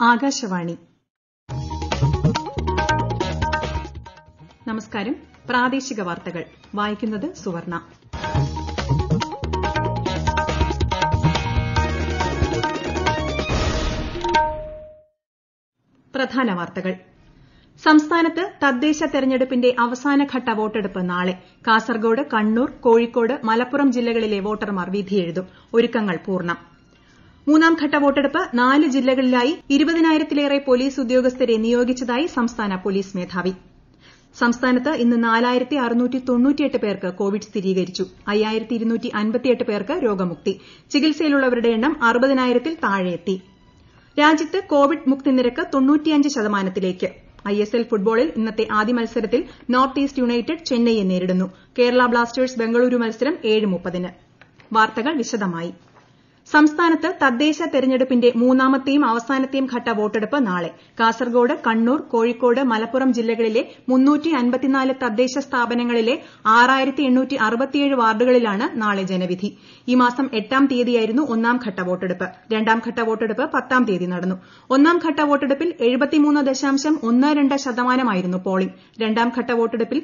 ആകാശവാണി നമസ്കാരം പ്രാദേശിക വാർത്തകൾ വായിക്കുന്നത് സുവർണ പ്രധാന വാർത്തകൾ സംസ്ഥാനത്ത് തദ്ദേശ തെരഞ്ഞെടുപ്പിന്റെ അവസാനഘട്ട വോട്ടെടുപ്പ് നാളെ കാസർഗോഡ് കണ്ണൂർ കോഴിക്കോട് മലപ്പുറം ജില്ലകളിലെ വോട്ടർമാർ വിധിയെഴുതും ഒരുക്കങ്ങൾ പൂർണ്ണം മൂന്നാംഘട്ട വോട്ടെടുപ്പ് നാല് ജില്ലകളിലായി ഇരുപതിനായിരത്തിലേറെ പോലീസ് ഉദ്യോഗസ്ഥരെ നിയോഗിച്ചതായി സംസ്ഥാന പോലീസ് മേധാവി സംസ്ഥാനത്ത് ഇന്ന് പേർക്ക് കോവിഡ് സ്ഥിരീകരിച്ചു പേർക്ക് രോഗമുക്തി ചികിത്സയിലുള്ളവരുടെ എണ്ണം അറുപതിനായിരത്തിൽ താഴെയെത്തി രാജ്യത്ത് കോവിഡ് മുക്തി നിരക്ക് ശതമാനത്തിലേക്ക് ഐഎസ്എൽ ഫുട്ബോളിൽ ഇന്നത്തെ ആദ്യ മത്സരത്തിൽ നോർത്ത് ഈസ്റ്റ് യുണൈറ്റഡ് ചെന്നൈയെ നേരിടുന്നു കേരള ബ്ലാസ്റ്റേഴ്സ് ബംഗളൂരു മത്സരം ഏഴ് മുപ്പതിന് വാർത്തകൾ വിശദമായി സംസ്ഥാനത്ത് തദ്ദേശ തെരഞ്ഞെടുപ്പിന്റെ മൂന്നാമത്തെയും അവസാനത്തെയും ഘട്ട വോട്ടെടുപ്പ് നാളെ കാസർഗോഡ് കണ്ണൂർ കോഴിക്കോട് മലപ്പുറം ജില്ലകളിലെ തദ്ദേശ സ്ഥാപനങ്ങളിലെ വാർഡുകളിലാണ് നാളെ ജനവിധി ഈ മാസം എട്ടാം തീയതിയായിരുന്നു ഒന്നാം ഘട്ട വോട്ടെടുപ്പ് രണ്ടാം ഘട്ട വോട്ടെടുപ്പ് പത്താം തീയതി നടന്നു ഒന്നാം ഘട്ട വോട്ടെടുപ്പിൽ ശതമാനമായിരുന്നു പോളിംഗ് രണ്ടാം ഘട്ട വോട്ടെടുപ്പിൽ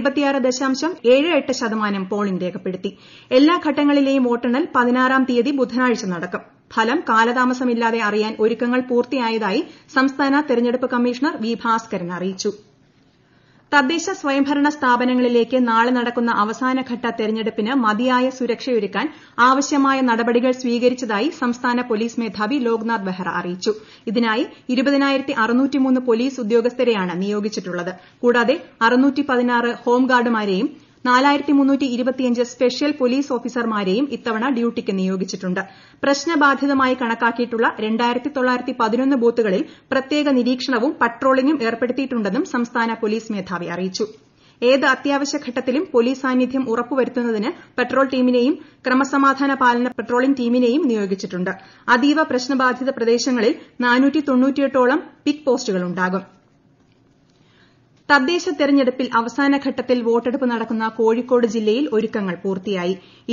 ശതമാനം പോളിംഗ് രേഖപ്പെടുത്തി എല്ലാ ഘട്ടങ്ങളിലെയും വോട്ടെണ്ണൽ പതിനാറാം തീയതി ബുധനാഴ്ച നടക്കും ഫലം കാലതാമസമില്ലാതെ അറിയാൻ ഒരുക്കങ്ങൾ പൂർത്തിയായതായി സംസ്ഥാന തെരഞ്ഞെടുപ്പ് കമ്മീഷണർ വി ഭാസ്കരൻ അറിയിച്ചു തദ്ദേശ സ്വയംഭരണ സ്ഥാപനങ്ങളിലേക്ക് നാളെ നടക്കുന്ന അവസാനഘട്ട തെരഞ്ഞെടുപ്പിന് മതിയായ സുരക്ഷയൊരുക്കാൻ ആവശ്യമായ നടപടികൾ സ്വീകരിച്ചതായി സംസ്ഥാന പോലീസ് മേധാവി ലോക്നാഥ് ബെഹ്റ അറിയിച്ചു ഇതിനായി പോലീസ് ഉദ്യോഗസ്ഥരെയാണ് നിയോഗിച്ചിട്ടുള്ളത് കൂടാതെ ഹോംഗാർഡുമാരെയും സ്പെഷ്യൽ പോലീസ് ഓഫീസർമാരെയും ഇത്തവണ ഡ്യൂട്ടിക്ക് നിയോഗിച്ചിട്ടുണ്ട് പ്രശ്നബാധിതമായി കണക്കാക്കിയിട്ടുള്ള ബൂത്തുകളിൽ പ്രത്യേക നിരീക്ഷണവും പട്രോളിംഗും ഏർപ്പെടുത്തിയിട്ടുണ്ടെന്നും സംസ്ഥാന പോലീസ് മേധാവി അറിയിച്ചു ഏത് അത്യാവശ്യ ഘട്ടത്തിലും പോലീസ് സാന്നിധ്യം ഉറപ്പുവരുത്തുന്നതിന് പട്രോൾ ടീമിനെയും ക്രമസമാധാന പാലന പട്രോളിംഗ് ടീമിനെയും നിയോഗിച്ചിട്ടുണ്ട് അതീവ പ്രശ്നബാധിത പ്രദേശങ്ങളിൽ ഓളം പിക് പോസ്റ്റുകളുണ്ടാകും തദ്ദേശ തെരഞ്ഞെടുപ്പിൽ അവസാനഘട്ടത്തിൽ വോട്ടെടുപ്പ് നടക്കുന്ന കോഴിക്കോട് ജില്ലയിൽ ഒരുക്കങ്ങൾ പൂർത്തിയായി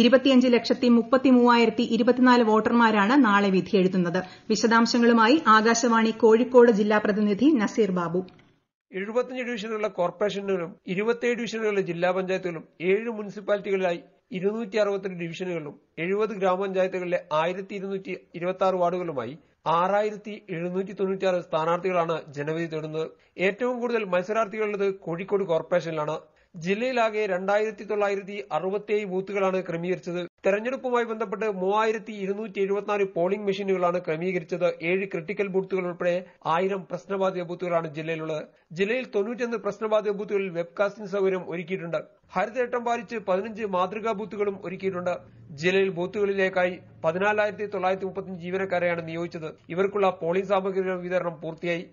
വോട്ടർമാരാണ് നാളെ വിധിയെഴുതുന്നത് വിശദാംശങ്ങളുമായി ആകാശവാണി കോഴിക്കോട് ജില്ലാ പ്രതിനിധി നസീർ ബാബു എഴുപത്തിയഞ്ച് ഡിവിഷനുകളുള്ള കോർപ്പറേഷനുകളും ഇരുപത്തിയേഴ് ഡിവിഷനുകളുള്ള ജില്ലാ പഞ്ചായത്തുകളും ഏഴ് മുനിസിപ്പാലിറ്റികളിലായി ഇരുന്നൂറ്റി അറുപത്തിരണ്ട് ഡിവിഷനുകളിലും എഴുപത് ഗ്രാമപഞ്ചായത്തുകളിലെ ആയിരത്തി ഇരുന്നൂറ്റി ഇരുപത്തി ആറ് വാർഡുകളുമായി ആറായിരത്തി എഴുന്നൂറ്റി തൊണ്ണൂറ്റിയാറ് സ്ഥാനാർത്ഥികളാണ് ജനവിധി തേടുന്നത് ഏറ്റവും കൂടുതൽ മത്സരാർത്ഥികളുള്ളത് കോഴിക്കോട് കോർപ്പറേഷനിലാണ് ജില്ലയിലാകെ രണ്ടായിരത്തി തൊള്ളായിരത്തി അറുപത്തിയേഴ് ബൂത്തുകളാണ് ക്രമീകരിച്ചത് തെരഞ്ഞെടുപ്പുമായി ബന്ധപ്പെട്ട് മൂവായിരത്തി ഇരുന്നൂറ്റി എഴുപത്തിനാല് പോളിംഗ് മെഷീനുകളാണ് ക്രമീകരിച്ചത് ഏഴ് ക്രിട്ടിക്കൽ ബൂത്തുകൾ ഉൾപ്പെടെ ആയിരം പ്രശ്നബാധിത ബൂത്തുകളാണ് ജില്ലയിലുള്ളത് ജില്ലയിൽ തൊണ്ണൂറ്റൊന്ന് പ്രശ്നബാധിത ബൂത്തുകളിൽ വെബ്കാസ്റ്റിംഗ് സൗകര്യം ഒരുക്കിയിട്ടുണ്ട് ഹരിതചട്ടം പാലിച്ച് പതിനഞ്ച് മാതൃകാ ബൂത്തുകളും ഒരുക്കിയിട്ടുണ്ട് ജില്ലയിൽ ബൂത്തുകളിലേക്കായി പതിനാലായിരത്തി തൊള്ളായിരത്തി മുപ്പത്തിയഞ്ച് ജീവനക്കാരെയാണ് നിയോഗിച്ചത് ഇവർക്കുള്ള പോളിംഗ് സാമഗ്രികളുടെ വിതരണം പൂർത്തിയായി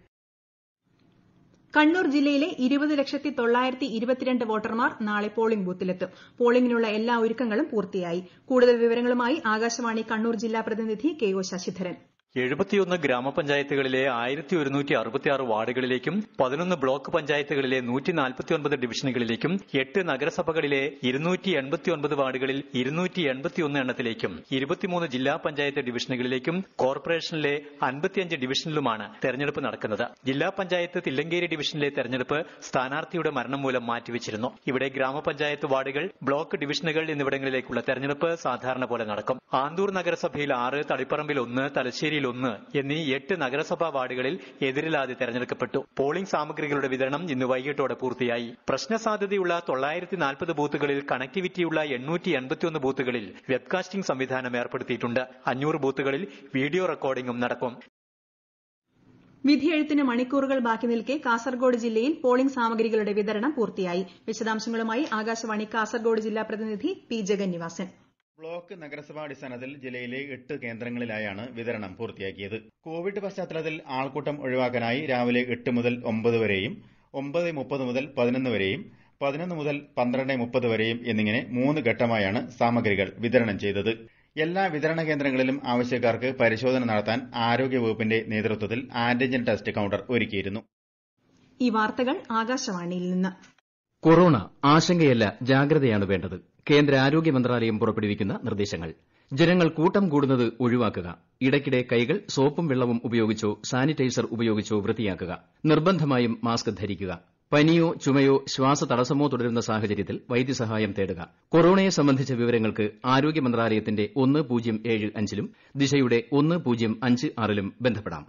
കണ്ണൂർ ജില്ലയിലെ ഇരുപത് ലക്ഷത്തി തൊള്ളായിരത്തി ഇരുപത്തിരണ്ട് വോട്ടർമാർ നാളെ പോളിംഗ് ബൂത്തിലെത്തും പോളിംഗിനുള്ള എല്ലാ ഒരുക്കങ്ങളും പൂർത്തിയായി കൂടുതൽ വിവരങ്ങളുമായി ആകാശവാണി കണ്ണൂർ ജില്ലാ പ്രതിനിധി കെ ഒ ശശിധരൻ എഴുപത്തിയൊന്ന് ഗ്രാമപഞ്ചായത്തുകളിലെ ആയിരത്തി ഒരുന്നൂറ്റി അറുപത്തിയാറ് വാർഡുകളിലേക്കും പതിനൊന്ന് ബ്ലോക്ക് പഞ്ചായത്തുകളിലെ നൂറ്റി നാൽപ്പത്തിയൊൻപത് ഡിവിഷനുകളിലേക്കും എട്ട് നഗരസഭകളിലെ ഇരുന്നൂറ്റി എൺപത്തിയൊൻപത് വാർഡുകളിൽ ഇരുന്നൂറ്റി എൺപത്തിയൊന്ന് എണ്ണത്തിലേക്കും ഇരുപത്തിമൂന്ന് ജില്ലാ പഞ്ചായത്ത് ഡിവിഷനുകളിലേക്കും കോർപ്പറേഷനിലെ അൻപത്തിയഞ്ച് ഡിവിഷനിലുമാണ് തെരഞ്ഞെടുപ്പ് നടക്കുന്നത് ജില്ലാ പഞ്ചായത്ത് തില്ലങ്കേരി ഡിവിഷനിലെ തെരഞ്ഞെടുപ്പ് സ്ഥാനാർത്ഥിയുടെ മരണം മൂലം മാറ്റിവെച്ചിരുന്നു ഇവിടെ ഗ്രാമപഞ്ചായത്ത് വാർഡുകൾ ബ്ലോക്ക് ഡിവിഷനുകൾ എന്നിവിടങ്ങളിലേക്കുള്ള തെരഞ്ഞെടുപ്പ് സാധാരണ പോലെ നടക്കും ആന്തൂർ നഗരസഭയിൽ ആറ് തളിപ്പറമ്പിൽ ഒന്ന് തലശ്ശേരി ഒന്ന് എന്നീ എട്ട് നഗരസഭാ വാർഡുകളിൽ എതിരില്ലാതെ തെരഞ്ഞെടുക്കപ്പെട്ടു പോളിംഗ് സാമഗ്രികളുടെ വിതരണം ഇന്ന് വൈകിട്ടോടെ പൂർത്തിയായി പ്രശ്നസാധ്യതയുള്ള തൊള്ളായിരത്തി നാൽപ്പത് ബൂത്തുകളിൽ കണക്ടിവിറ്റിയുള്ള എണ്ണൂറ്റി എൺപത്തിയൊന്ന് ബൂത്തുകളിൽ വെബ്കാസ്റ്റിംഗ് സംവിധാനം ഏർപ്പെടുത്തിയിട്ടുണ്ട് അഞ്ഞൂറ് ബൂത്തുകളിൽ വീഡിയോ റെക്കോർഡിംഗും നടക്കും വിധിയെഴുത്തിന് മണിക്കൂറുകൾ ബാക്കി നിൽക്കെ കാസർഗോഡ് ജില്ലയിൽ പോളിംഗ് സാമഗ്രികളുടെ വിതരണം പൂർത്തിയായി വിശദാംശങ്ങളുമായി ആകാശവാണി കാസർഗോഡ് ജില്ലാ പ്രതിനിധി പി ജഗന്നിവാസൻ ബ്ലോക്ക് നഗരസഭാടിസ്ഥാനത്തിൽ ജില്ലയിലെ എട്ട് കേന്ദ്രങ്ങളിലായാണ് വിതരണം പൂർത്തിയാക്കിയത് കോവിഡ് പശ്ചാത്തലത്തിൽ ആൾക്കൂട്ടം ഒഴിവാക്കാനായി രാവിലെ എട്ട് മുതൽ ഒമ്പത് വരെയും ഒമ്പത് മുപ്പത് മുതൽ പതിനൊന്ന് വരെയും പതിനൊന്ന് മുതൽ പന്ത്രണ്ട് മുപ്പത് വരെയും എന്നിങ്ങനെ മൂന്ന് ഘട്ടമായാണ് സാമഗ്രികൾ വിതരണം ചെയ്തത് എല്ലാ വിതരണ കേന്ദ്രങ്ങളിലും ആവശ്യക്കാർക്ക് പരിശോധന നടത്താൻ ആരോഗ്യവകുപ്പിന്റെ നേതൃത്വത്തിൽ ആന്റിജൻ ടെസ്റ്റ് കൌണ്ടർ ഒരുക്കിയിരുന്നു ഈ വാർത്തകൾ ആകാശവാണിയിൽ നിന്ന് കൊറോണ ആശങ്കയല്ല ജാഗ്രതയാണ് വേണ്ടത് കേന്ദ്ര ആരോഗ്യ മന്ത്രാലയം പുറപ്പെടുവിക്കുന്ന നിർദ്ദേശങ്ങൾ ജനങ്ങൾ കൂട്ടം കൂടുന്നത് ഒഴിവാക്കുക ഇടയ്ക്കിടെ കൈകൾ സോപ്പും വെള്ളവും ഉപയോഗിച്ചോ സാനിറ്റൈസർ ഉപയോഗിച്ചോ വൃത്തിയാക്കുക നിർബന്ധമായും മാസ്ക് ധരിക്കുക പനിയോ ചുമയോ ശ്വാസതടസ്സമോ തുടരുന്ന സാഹചര്യത്തിൽ വൈദ്യസഹായം തേടുക കൊറോണയെ സംബന്ധിച്ച വിവരങ്ങൾക്ക് ആരോഗ്യ മന്ത്രാലയത്തിന്റെ ഒന്ന് പൂജ്യം ഏഴ് അഞ്ചിലും ദിശയുടെ ഒന്ന് പൂജ്യം അഞ്ച് ആറിലും ബന്ധപ്പെടാം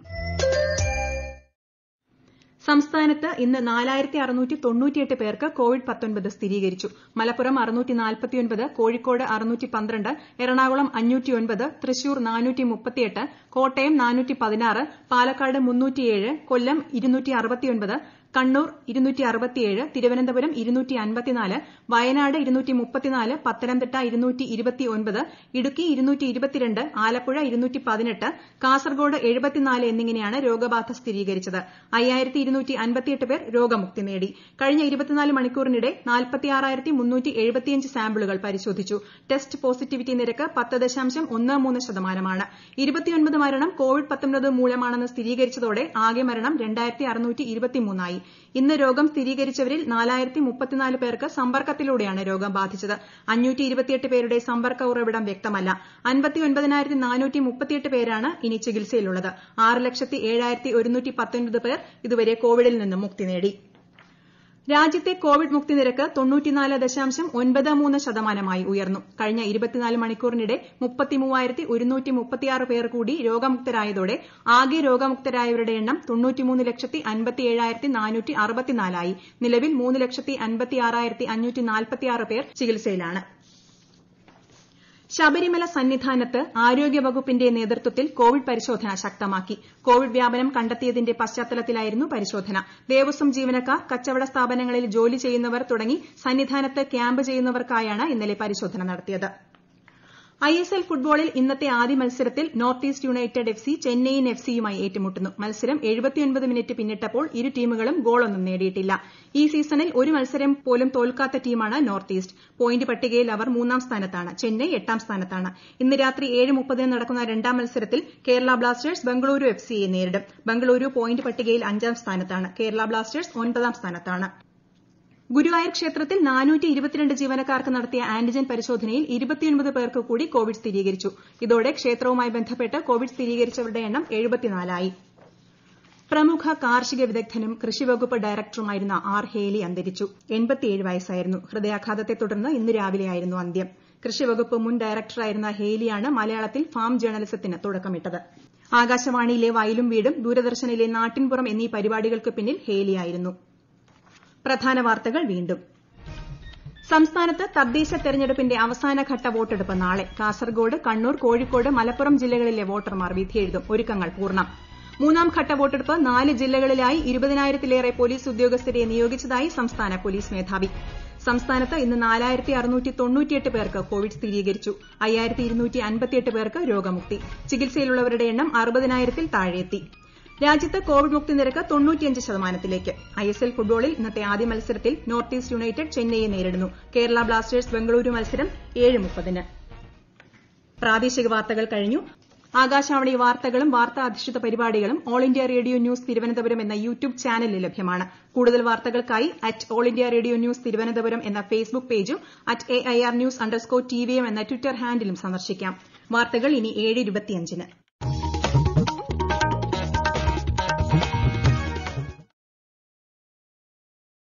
സംസ്ഥാനത്ത് ഇന്ന് നാലായിരത്തി അറുന്നൂറ്റി തൊണ്ണൂറ്റിയെട്ട് പേർക്ക് കോവിഡ് പത്തൊൻപത് സ്ഥിരീകരിച്ചു മലപ്പുറം അറുന്നൂറ്റി നാൽപ്പത്തിയൊൻപത് കോഴിക്കോട് അറുന്നൂറ്റി പന്ത്രണ്ട് എറണാകുളം അഞ്ഞൂറ്റിയൊൻപത് തൃശൂർ നാനൂറ്റി മുപ്പത്തിയെട്ട് കോട്ടയം നാനൂറ്റി പതിനാറ് പാലക്കാട് മുന്നൂറ്റിയേഴ് കൊല്ലം ഇരുന്നൂറ്റി അറുപത്തിയൊൻപത് കണ്ണൂർ ഇരുന്നൂറ്റി അറുപത്തിയേഴ് തിരുവനന്തപുരം ഇരുന്നൂറ്റി അൻപത്തിനാല് വയനാട് ഇരുന്നൂറ്റി മുപ്പത്തിനാല് പത്തനംതിട്ട ഇരുന്നൂറ്റി ഇരുപത്തിയൊൻപത് ഇടുക്കി ഇരുന്നൂറ്റി ഇരുപത്തിരണ്ട് ആലപ്പുഴ ഇരുന്നൂറ്റി പതിനെട്ട് കാസർഗോഡ് എഴുപത്തിനാല് എന്നിങ്ങനെയാണ് രോഗബാധ സ്ഥിരീകരിച്ചത് അയ്യായിരത്തി ഇരുന്നൂറ്റി അൻപത്തിയെട്ട് പേർ രോഗമുക്തി നേടി കഴിഞ്ഞ ഇരുപത്തിനാല് മണിക്കൂറിനിടെ നാൽപ്പത്തിയാറായിരത്തി മുന്നൂറ്റി എഴുപത്തിയഞ്ച് സാമ്പിളുകൾ പരിശോധിച്ചു ടെസ്റ്റ് പോസിറ്റിവിറ്റി നിരക്ക് പത്ത് ദശാംശം ഒന്ന് മൂന്ന് ശതമാനമാണ് ഇരുപത്തിയൊൻപത് മരണം കോവിഡ് പത്തൊൻപത് മൂലമാണെന്ന് സ്ഥിരീകരിച്ചതോടെ ആകെ മരണം രണ്ടായിരത്തി അറുന്നൂറ്റി ഇരുപത്തിമൂന്നായി ഇന്ന് രോഗം സ്ഥിരീകരിച്ചവരിൽ നാലായിരത്തി മുപ്പത്തിനാല് പേർക്ക് സമ്പർക്കത്തിലൂടെയാണ് രോഗം ബാധിച്ചത് അഞ്ഞൂറ്റി ഇരുപത്തിയെട്ട് പേരുടെ സമ്പർക്ക ഉറവിടം വ്യക്തമല്ല അൻപത്തിയൊൻപതിനായിരത്തി നാനൂറ്റി മുപ്പത്തിയെട്ട് പേരാണ് ഇനി ചികിത്സയിലുള്ളത് ആറ് ലക്ഷത്തി ഏഴായിരത്തി ഒരുന്നൂറ്റി പത്തൊൻപത് പേർ ഇതുവരെ കോവിഡിൽ നിന്ന് മുക്തി നേടി രാജ്യത്തെ കോവിഡ് മുക്തി നിരക്ക് തൊണ്ണൂറ്റിനാല് ദശാംശം ഒൻപത് മൂന്ന് ശതമാനമായി ഉയർന്നു കഴിഞ്ഞ ഇരുപത്തിനാല് മണിക്കൂറിനിടെ മുപ്പത്തിമൂവായിരത്തി ഒരുന്നൂറ്റി മുപ്പത്തിയാറ് പേർ കൂടി രോഗമുക്തരായതോടെ ആകെ രോഗമുക്തരായവരുടെ എണ്ണം തൊണ്ണൂറ്റിമൂന്ന് ലക്ഷത്തി അൻപത്തിയേഴായിരത്തി നാനൂറ്റി അറുപത്തിനാലായി നിലവിൽ മൂന്ന് ലക്ഷത്തി അൻപത്തിയാറായിരത്തി അഞ്ഞൂറ്റി നാൽപ്പത്തിയാറ് പേർ ചികിത്സയിലാണ് ശബരിമല സന്നിധാനത്ത് ആരോഗ്യവകുപ്പിന്റെ നേതൃത്വത്തിൽ കോവിഡ് പരിശോധന ശക്തമാക്കി കോവിഡ് വ്യാപനം കണ്ടെത്തിയതിന്റെ പശ്ചാത്തലത്തിലായിരുന്നു പരിശോധന ദേവസ്വം ജീവനക്കാർ കച്ചവട സ്ഥാപനങ്ങളിൽ ജോലി ചെയ്യുന്നവർ തുടങ്ങി സന്നിധാനത്ത് ക്യാമ്പ് ചെയ്യുന്നവർക്കായാണ് ഇന്നലെ പരിശോധന നടത്തിയത് ഐ എസ് എൽ ഫുട്ബോളിൽ ഇന്നത്തെ ആദ്യ മത്സരത്തിൽ North East United F C Chennaiyin F സിയുമായി ഏറ്റുമുട്ടുന്നു മത്സരം മിനിറ്റ് പിന്നിട്ടപ്പോൾ ഇരു ടീമുകളും ഗോളൊന്നും നേടിയിട്ടില്ല ഈ സീസണിൽ ഒരു മത്സരം പോലും തോൽക്കാത്ത ടീമാണ് നോർത്ത് ഈസ്റ്റ് പോയിന്റ് പട്ടികയിൽ അവർ മൂന്നാം സ്ഥാനത്താണ് ചെന്നൈ എട്ടാം സ്ഥാനത്താണ് ഇന്ന് രാത്രി ഏഴ് മുപ്പതിന് നടക്കുന്ന രണ്ടാം മത്സരത്തിൽ കേരള ബ്ലാസ്റ്റേഴ്സ് ബംഗളൂരു എഫ് സിയെ നേരിടും ബംഗളൂരു പോയിന്റ് പട്ടികയിൽ അഞ്ചാം സ്ഥാനത്താണ് കേരള ബ്ലാസ്റ്റേഴ്സ് ഒൻപതാം സ്ഥാനത്താണ് ഗുരുവായൂർ ക്ഷേത്രത്തിൽ നാനൂറ്റി ഇരുപത്തിരണ്ട് ജീവനക്കാർക്ക് നടത്തിയ ആന്റിജൻ പരിശോധനയിൽ ഇരുപത്തിയൊൻപത് പേർക്ക് കൂടി കോവിഡ് സ്ഥിരീകരിച്ചു ഇതോടെ ക്ഷേത്രവുമായി ബന്ധപ്പെട്ട് കോവിഡ് സ്ഥിരീകരിച്ചവരുടെ എണ്ണം എഴുപത്തിനാലായി പ്രമുഖ കാർഷിക വിദഗ്ധനും കൃഷിവകുപ്പ് ഡയറക്ടറുമായിരുന്ന ആർ ഹേലി അന്തരിച്ചു എൺപത്തിയേഴ് വയസ്സായിരുന്നു ഹൃദയാഘാതത്തെ തുടർന്ന് ഇന്ന് രാവിലെയായിരുന്നു അന്ത്യം കൃഷിവകുപ്പ് മുൻ ഡയറക്ടറായിരുന്ന ഹേലിയാണ് മലയാളത്തിൽ ഫാം ജേർണലിസത്തിന് തുടക്കമിട്ടത് ആകാശവാണിയിലെ വയലും വീടും ദൂരദർശനിലെ നാട്ടിൻപുറം എന്നീ പരിപാടികൾക്ക് പിന്നിൽ ഹേലിയായിരുന്നു പ്രധാന വാർത്തകൾ വീണ്ടും സംസ്ഥാനത്ത് തദ്ദേശ തെരഞ്ഞെടുപ്പിന്റെ അവസാനഘട്ട വോട്ടെടുപ്പ് നാളെ കാസർഗോഡ് കണ്ണൂർ കോഴിക്കോട് മലപ്പുറം ജില്ലകളിലെ വോട്ടർമാർ വിധിയെഴുതും ഒരുക്കങ്ങൾ പൂർണ്ണം മൂന്നാം ഘട്ട വോട്ടെടുപ്പ് നാല് ജില്ലകളിലായി ഇരുപതിനായിരത്തിലേറെ പോലീസ് ഉദ്യോഗസ്ഥരെ നിയോഗിച്ചതായി സംസ്ഥാന പോലീസ് മേധാവി സംസ്ഥാനത്ത് ഇന്ന് നാലായിരത്തി അറുന്നൂറ്റി തൊണ്ണൂറ്റിയെട്ട് പേർക്ക് കോവിഡ് സ്ഥിരീകരിച്ചു അയ്യായിരത്തി ഇരുന്നൂറ്റി അൻപത്തിയെട്ട് പേർക്ക് രോഗമുക്തി ചികിത്സയിലുള്ളവരുടെ എണ്ണം അറുപതിനായിരത്തിൽ താഴെയെത്തി രാജ്യത്ത് കോവിഡ് മുക്തി നിരക്ക് തൊണ്ണൂറ്റിയഞ്ച് ശതമാനത്തിലേക്ക് ഐ എസ് എൽ ഫുട്ബോളിൽ ഇന്നത്തെ ആദ്യ മത്സരത്തിൽ നോർത്ത് ഈസ്റ്റ് യുണൈറ്റഡ് ചെന്നൈയെ നേരിടുന്നു കേരള ബ്ലാസ്റ്റേഴ്സ് ബംഗളൂരു മത്സരം ഏഴ് മുപ്പതിന് പ്രാദേശിക വാർത്തകൾ കഴിഞ്ഞു ആകാശവാണി വാർത്തകളും വാർത്താ അധിഷ്ഠിത പരിപാടികളും All India Radio News Thiruvananthapuram എന്ന യൂട്യൂബ് ചാനലിൽ ലഭ്യമാണ് കൂടുതൽ വാർത്തകൾക്കായി at All India Radio News Thiruvananthapuram എന്ന ഫേസ്ബുക്ക് പേജും at A I R news underscore T V M എന്ന ട്വിറ്റർ ഹാൻഡിലും സന്ദർശിക്കാം വാർത്തകൾ ഇനി ഏഴ് ഇരുപത്തിയഞ്ചിന്